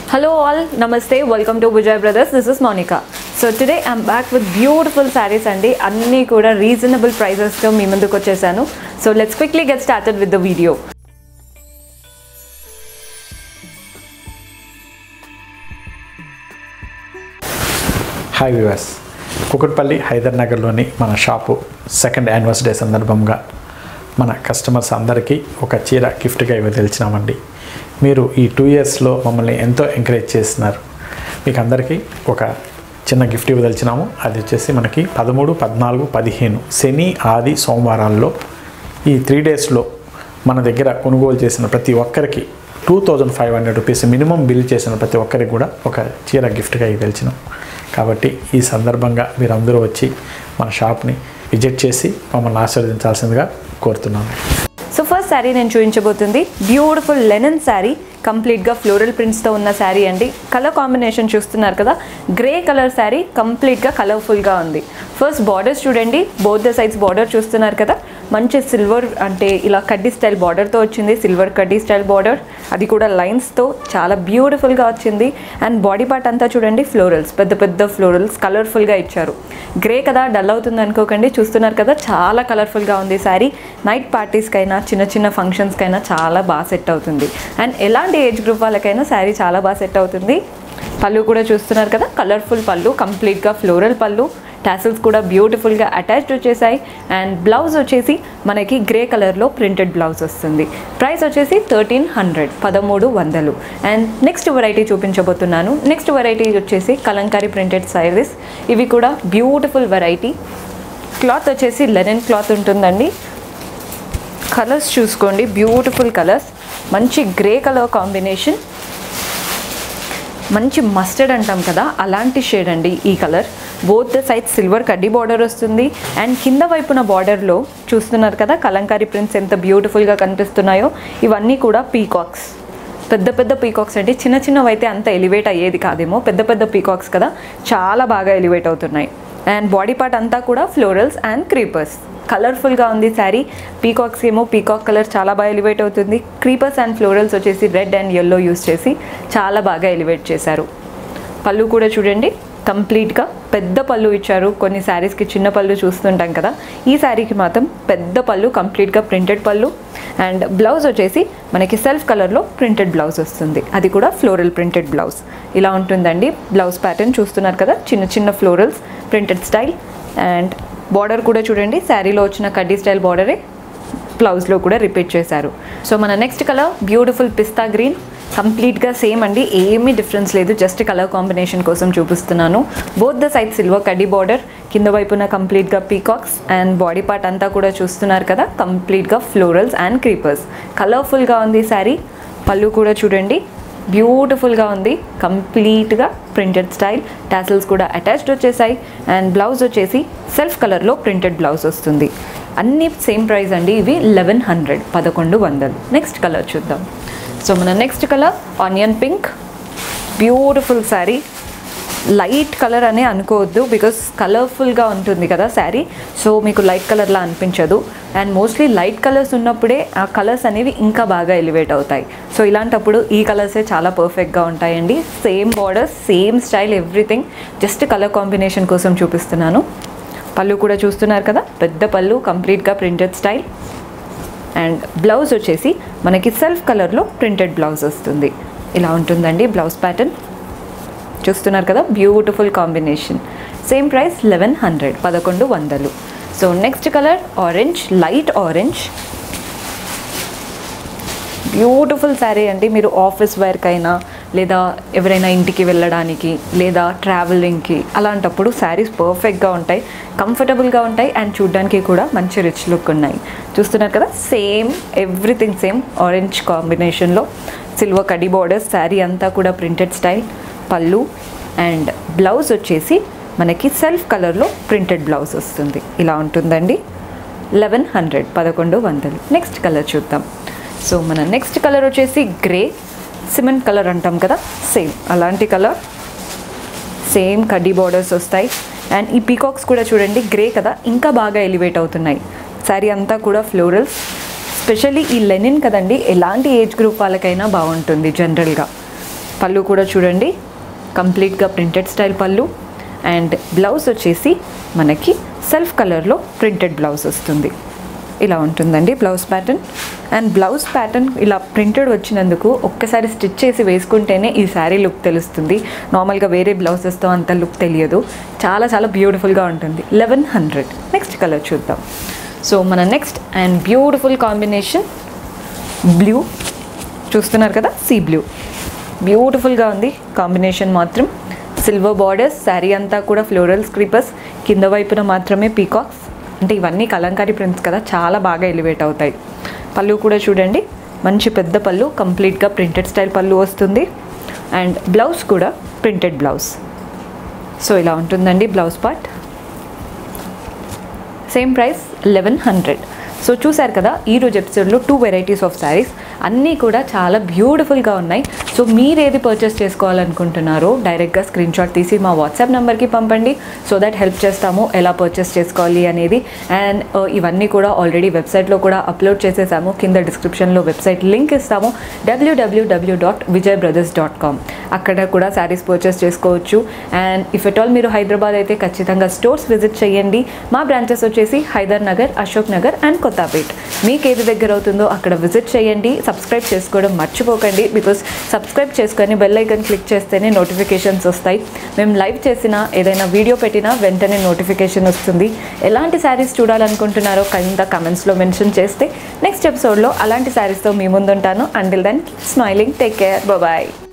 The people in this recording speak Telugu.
Hello all, Namaste, welcome to Vijay Brothers. This is Monica. So today I'm back with beautiful sarees అండి అన్నీ కూడా రీజనబుల్ ప్రైజెస్తో మీ ముందుకు వచ్చేసాను so let's quickly get started with the video hi వివాస్ కుకట్పల్లి హైదర్ నగర్లోని మన షాపు సెకండ్ యానివర్సరీ సందర్భంగా మన కస్టమర్స్ అందరికీ ఒక చీర గిఫ్ట్గా ఇవ్వదలిచినామండి మీరు ఈ టూ ఇయర్స్లో మమ్మల్ని ఎంతో ఎంకరేజ్ చేస్తున్నారు మీకు అందరికీ ఒక చిన్న గిఫ్ట్ ఇవ్వదలిచినాము అది వచ్చేసి మనకి పదమూడు పద్నాలుగు పదిహేను శని ఆది సోమవారాల్లో ఈ త్రీ డేస్లో మన దగ్గర కొనుగోలు చేసిన ప్రతి ఒక్కరికి two thousand five hundred rupees minimum bill చేసిన ప్రతి ఒక్కరికి కూడా ఒక చీర గిఫ్ట్గా ఇవ్వదలిచినాం కాబట్టి ఈ సందర్భంగా మీరందరూ వచ్చి మన షాప్ని విజిట్ చేసి మమ్మల్ని ఆశీర్వదించాల్సిందిగా కోరుతున్నాను సో ఫస్ట్ శారీ నేను చూపించబోతుంది బ్యూటిఫుల్ లెనన్ శారీ కంప్లీట్గా ఫ్లోరల్ ప్రింట్స్తో ఉన్న శారీ అండి కలర్ కాంబినేషన్ చూస్తున్నారు కదా గ్రే కలర్ శారీ కంప్లీట్గా కలర్ఫుల్గా ఉంది ఫస్ట్ బార్డర్స్ చూడండి బోత్ ద సైడ్స్ బార్డర్ చూస్తున్నారు కదా మంచి సిల్వర్ అంటే ఇలా కడ్డీ స్టైల్ బార్డర్తో వచ్చింది సిల్వర్ కడ్డీ స్టైల్ బార్డర్ అది కూడా లైన్స్తో చాలా బ్యూటిఫుల్గా వచ్చింది అండ్ బాడీ పార్ట్ అంతా చూడండి ఫ్లోరల్స్ పెద్ద పెద్ద ఫ్లోరల్స్ కలర్ఫుల్గా ఇచ్చారు గ్రే కదా డల్ అవుతుంది అనుకోకండి చూస్తున్నారు కదా చాలా కలర్ఫుల్గా ఉంది శారీ నైట్ పార్టీస్కైనా చిన్న చిన్న ఫంక్షన్స్కైనా చాలా బాగా సెట్ అవుతుంది అండ్ ఎలాంటి ఏజ్ గ్రూప్ వాళ్ళకైనా శారీ చాలా బాగా సెట్ అవుతుంది పళ్ళు కూడా చూస్తున్నారు కదా కలర్ఫుల్ పళ్ళు కంప్లీట్గా ఫ్లోరల్ పళ్ళు టాసిల్స్ కూడా బ్యూటిఫుల్గా అటాచ్డ్ వచ్చేసాయి అండ్ బ్లౌజ్ వచ్చేసి మనకి గ్రే కలర్లో ప్రింటెడ్ బ్లౌజ్ వస్తుంది ప్రైస్ వచ్చేసి థర్టీన్ హండ్రెడ్ పదమూడు వందలు అండ్ నెక్స్ట్ వెరైటీ చూపించబోతున్నాను నెక్స్ట్ వెరైటీ వచ్చేసి కలంకారీ ప్రింటెడ్ సారీస్ ఇవి కూడా బ్యూటిఫుల్ వెరైటీ క్లాత్ వచ్చేసి లెనిన్ క్లాత్ ఉంటుందండి కలర్స్ చూసుకోండి బ్యూటిఫుల్ కలర్స్ మంచి గ్రే కలర్ కాంబినేషన్ మంచి మస్టర్డ్ అంటాం కదా అలాంటి షేడ్ అండి ఈ colour both the side silver కడ్డీ బార్డర్ వస్తుంది అండ్ కింద వైపున బార్డర్లో చూస్తున్నారు కదా కలంకారీ ప్రింట్స్ ఎంత బ్యూటిఫుల్గా కనిపిస్తున్నాయో ఇవన్నీ కూడా పీకాక్స్ పెద్ద పెద్ద పీకాక్స్ అంటే చిన్న చిన్నవి అయితే అంత ఎలివేట్ అయ్యేది కాదేమో పెద్ద పెద్ద పీకాక్స్ కదా చాలా బాగా ఎలివేట్ అవుతున్నాయి అండ్ బాడీ పార్ట్ అంతా కూడా ఫ్లోరల్స్ అండ్ క్రీపర్స్ కలర్ఫుల్గా ఉంది శారీ పీకాక్స్ ఏమో పీకాక్ కలర్ చాలా బాగా ఎలివేట్ అవుతుంది క్రీపర్స్ అండ్ ఫ్లోరల్స్ వచ్చేసి రెడ్ అండ్ ఎల్లో యూస్ చేసి చాలా బాగా ఎలివేట్ చేశారు పళ్ళు కూడా చూడండి కంప్లీట్గా పెద్ద పళ్ళు ఇచ్చారు కొన్ని శారీస్కి చిన్న పళ్ళు చూస్తుంటాం కదా ఈ శారీకి మాత్రం పెద్ద పళ్ళు కంప్లీట్గా ప్రింటెడ్ పళ్ళు అండ్ బ్లౌజ్ వచ్చేసి మనకి సెల్ఫ్ కలర్లో ప్రింటెడ్ బ్లౌజ్ వస్తుంది అది కూడా ఫ్లోరల్ ప్రింటెడ్ బ్లౌజ్ ఇలా ఉంటుందండి బ్లౌజ్ ప్యాటర్న్ చూస్తున్నారు కదా చిన్న చిన్న florals printed style and border కూడా చూడండి శారీలో వచ్చిన కడ్డీ స్టైల్ బార్డరే బ్లౌజ్లో కూడా రిపీట్ చేశారు సో మన నెక్స్ట్ కలర్ బ్యూటిఫుల్ పిస్తా గ్రీన్ కంప్లీట్గా సేమ్ అండి ఏమీ డిఫరెన్స్ లేదు జస్ట్ కలర్ కాంబినేషన్ కోసం చూపిస్తున్నాను బోత్ ద సైడ్ సిల్వర్ కడ్డీ బార్డర్ కింద వైపున కంప్లీట్గా పీకాక్స్ అండ్ బాడీ పార్ట్ అంతా కూడా చూస్తున్నారు కదా కంప్లీట్గా ఫ్లోరల్స్ అండ్ క్రీపర్స్ కలర్ఫుల్గా ఉంది శారీ పళ్ళు కూడా చూడండి బ్యూటిఫుల్గా ఉంది కంప్లీట్గా ప్రింటెడ్ స్టైల్ టాసిల్స్ కూడా అటాచ్డ్ వచ్చేసాయి అండ్ బ్లౌజ్ వచ్చేసి సెల్ఫ్ కలర్లో ప్రింటెడ్ బ్లౌజ్ వస్తుంది అన్నీ సేమ్ ప్రైస్ అండి ఇవి లెవెన్ హండ్రెడ్ పదకొండు వందలు నెక్స్ట్ కలర్ చూద్దాం సో మన next colour onion pink beautiful sari light colour అనే అనుకోవద్దు బికాస్ కలర్ఫుల్గా ఉంటుంది కదా శారీ సో మీకు లైట్ కలర్లా అనిపించదు అండ్ మోస్ట్లీ లైట్ కలర్స్ ఉన్నప్పుడే ఆ కలర్స్ అనేవి ఇంకా బాగా ఎలివేట్ అవుతాయి సో ఇలాంటప్పుడు ఈ కలర్సే చాలా పర్ఫెక్ట్గా ఉంటాయండి same borders same style everything just colour combination కోసం చూపిస్తున్నాను పళ్ళు కూడా చూస్తున్నారు కదా పెద్ద పళ్ళు కంప్లీట్గా ప్రింటెడ్ స్టైల్ అండ్ బ్లౌజ్ వచ్చేసి మనకి సెల్ఫ్ కలర్లో ప్రింటెడ్ బ్లౌజ్ వస్తుంది ఇలా ఉంటుందండి బ్లౌజ్ ప్యాటర్న్ చూస్తున్నారు కదా beautiful combination same price eleven hundred పదకొండు వందలు so next colour orange light orange beautiful sari అండి మీరు ఆఫీస్ వేర్కైనా లేదా ఎవరైనా ఇంటికి వెళ్ళడానికి లేదా ట్రావెలింగ్కి అలాంటప్పుడు శారీస్ పర్ఫెక్ట్గా ఉంటాయి కంఫర్టబుల్గా ఉంటాయి అండ్ చూడ్డానికి కూడా మంచి రిచ్ లుక్ ఉన్నాయి చూస్తున్నారు కదా సేమ్ ఎవ్రీథింగ్ సేమ్ ఆరెంజ్ కాంబినేషన్లో సిల్వర్ కడి బార్డర్స్ శారీ అంతా కూడా ప్రింటెడ్ స్టైల్ పళ్ళు అండ్ బ్లౌజ్ వచ్చేసి మనకి సెల్ఫ్ కలర్లో ప్రింటెడ్ బ్లౌజ్ వస్తుంది ఇలా ఉంటుందండి లెవెన్ హండ్రెడ్ పదకొండు వందలు నెక్స్ట్ కలర్ చూద్దాం సో మన నెక్స్ట్ కలర్ వచ్చేసి గ్రే సిమెంట్ కలర్ అంటాం కదా సేమ్ అలాంటి కలర్ సేమ్ కడ్డీ బార్డర్స్ వస్తాయి అండ్ ఈ పీకాక్స్ కూడా చూడండి గ్రే కదా ఇంకా బాగా ఎలివేట్ అవుతున్నాయి శారీ అంతా కూడా ఫ్లోరల్స్ స్పెషల్లీ ఈ లెనిన్ కదండి ఎలాంటి ఏజ్ గ్రూప్ వాళ్ళకైనా బాగుంటుంది జనరల్గా పళ్ళు కూడా చూడండి కంప్లీట్గా ప్రింటెడ్ స్టైల్ పళ్ళు అండ్ బ్లౌజ్ వచ్చేసి మనకి సెల్ఫ్ కలర్లో ప్రింటెడ్ బ్లౌజ్ వస్తుంది ఇలా ఉంటుందండి blouse pattern and blouse pattern ఇలా ప్రింటెడ్ వచ్చినందుకు ఒక్కసారి స్టిచ్ చేసి వేసుకుంటేనే ఈ శారీ లుక్ తెలుస్తుంది నార్మల్గా వేరే బ్లౌజెస్తో అంత లుక్ తెలియదు చాలా చాలా బ్యూటిఫుల్గా ఉంటుంది లెవెన్ హండ్రెడ్ నెక్స్ట్ కలర్ చూద్దాం సో మన next and beautiful combination blue చూస్తున్నారు కదా సీ బ్లూ బ్యూటిఫుల్గా ఉంది కాంబినేషన్ మాత్రం సిల్వర్ బార్డర్స్ శారీ అంతా కూడా ఫ్లోరల్ స్క్రీపర్స్ కింద వైపున మాత్రమే పీకాక్స్ అంటే ఇవన్నీ కలంకారీ ప్రింట్స్ కదా చాలా బాగా ఎలివేట్ అవుతాయి పళ్ళు కూడా చూడండి మంచి పెద్ద పళ్ళు కంప్లీట్గా ప్రింటెడ్ స్టైల్ పళ్ళు వస్తుంది అండ్ బ్లౌజ్ కూడా ప్రింటెడ్ బ్లౌజ్ సో ఇలా ఉంటుందండి blouse part same price eleven hundred so చూశారు కదా ఈరోజు ఎపిసోడ్లో టూ వెరైటీస్ ఆఫ్ శారీస్ అన్నీ కూడా చాలా బ్యూటిఫుల్గా ఉన్నాయి సో మీరు ఏది పర్చేస్ చేసుకోవాలనుకుంటున్నారో డైరెక్ట్గా స్క్రీన్ షాట్ తీసి మా వాట్సాప్ నెంబర్కి పంపండి సో దట్ హెల్ప్ చేస్తాము ఎలా పర్చేస్ చేసుకోవాలి అనేది అండ్ ఇవన్నీ కూడా ఆల్రెడీ వెబ్సైట్లో కూడా అప్లోడ్ చేసేసాము కింద డిస్క్రిప్షన్లో వెబ్సైట్ లింక్ ఇస్తాము WWW dot Vijay brothers dot com అక్కడ కూడా శారీస్ పర్చేస్ చేసుకోవచ్చు అండ్ ఇఫ్ ఎట్ ఆల్ మీరు హైదరాబాద్ అయితే ఖచ్చితంగా స్టోర్స్ విజిట్ చేయండి మా బ్రాంచెస్ వచ్చేసి హైదర్ నగర్ అశోక్ నగర్ అండ్ కొత్తపేట్ మీకు ఏది దగ్గర అవుతుందో అక్కడ విజిట్ చేయండి సబ్స్క్రైబ్ చేసుకోవడం మర్చిపోకండి బికాస్ సబ్స్క్రైబ్ చేసుకొని బెల్ ఐకన్ క్లిక్ చేస్తేనే నోటిఫికేషన్స్ వస్తాయి మేము లైవ్ చేసినా ఏదైనా వీడియో పెట్టినా వెంటనే నోటిఫికేషన్ వస్తుంది ఎలాంటి శారీస్ చూడాలనుకుంటున్నారో కింద కమెంట్స్లో మెన్షన్ చేస్తే నెక్స్ట్ ఎపిసోడ్లో అలాంటి శారీస్తో మీ ముందుంటాను until then smiling take care bye